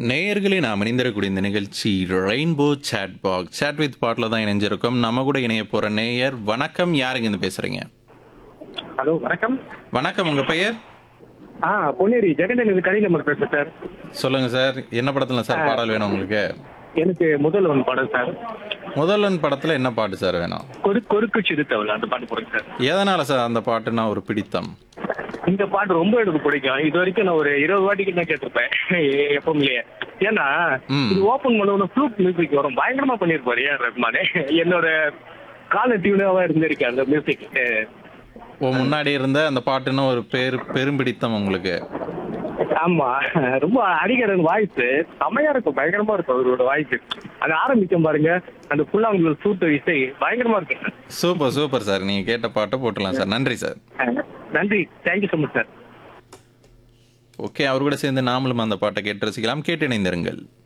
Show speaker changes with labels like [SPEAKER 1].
[SPEAKER 1] நேயர்களே நாம் இணைந்திருக்கக்கூடிய இந்த நிகழ்ச்சி rainbow chat box chat with பாட்டில் தான் இணைஞ்சிருக்கோம் நம்ம கூட இணைய போகிற நேயர் வணக்கம் யாருங்க இருந்து பேசுகிறீங்க
[SPEAKER 2] ஹலோ வணக்கம்
[SPEAKER 1] வணக்கம் உங்கள் பெயர்
[SPEAKER 2] ஆ பொன்னேரி ஜெகன் கனி நம்பர் பேசுறேன் சார்
[SPEAKER 1] சொல்லுங்கள் சார் என்ன படத்தில் சார் பாடல் வேணும் உங்களுக்கு
[SPEAKER 2] எனக்கு முதல் ஒன்று பாடம் சார்
[SPEAKER 1] முதல்வன் படத்தில் என்ன பாட்டு சார் வேணும்
[SPEAKER 2] கொரு கொருக்கு சிறுத்தவள் அந்த பாட்டு போடுங்க சார்
[SPEAKER 1] எதனால் சார் அந்த பாட்டுனா ஒரு பிடித்தம்
[SPEAKER 2] இந்த பாட்டு ரொம்ப எனக்கு பிடிக்கும் இது வரைக்கும் நான் ஒரு இருபது வாட்டிக்கு நான் கேட்டிருப்பேன் எப்பவுமே ஏன்னா
[SPEAKER 1] ம்.
[SPEAKER 2] இது ஓபன் பண்ண உடனே ஃப்ளூட் மியூசிக் வரும் பயங்கரமா பண்ணிருப்பாரு ஏன் ரஹ்மானே என்னோட கால டியூனாவா இருந்திருக்கு அந்த மியூசிக்
[SPEAKER 1] ஓ முன்னாடி இருந்த அந்த பாட்டுன்னா ஒரு பேர் பெரும்பிடித்தம் உங்களுக்கு
[SPEAKER 2] ஆமா ரொம்ப அடிக்கிறன் வாய்ஸ் செமையா இருக்கும் பயங்கரமா இருக்கும் அவரோட வாய்ஸ் அது ஆரம்பிக்கும் பாருங்க அந்த புல்லாங்குழல் சூட்டு இசை பயங்கரமா இருக்கும்
[SPEAKER 1] சூப்பர் சூப்பர் சார் நீங்கள் கேட்ட பாட்டை போட்டுடலாம் சார் நன்றி சார்
[SPEAKER 2] நன்றி thank you so much sir
[SPEAKER 1] okay அவர் கூட சேர்ந்து நாமளும் அந்த பாட்டை கேட்டு ரசிக்கலாம் கேட்டு இணைந்திருங்கள்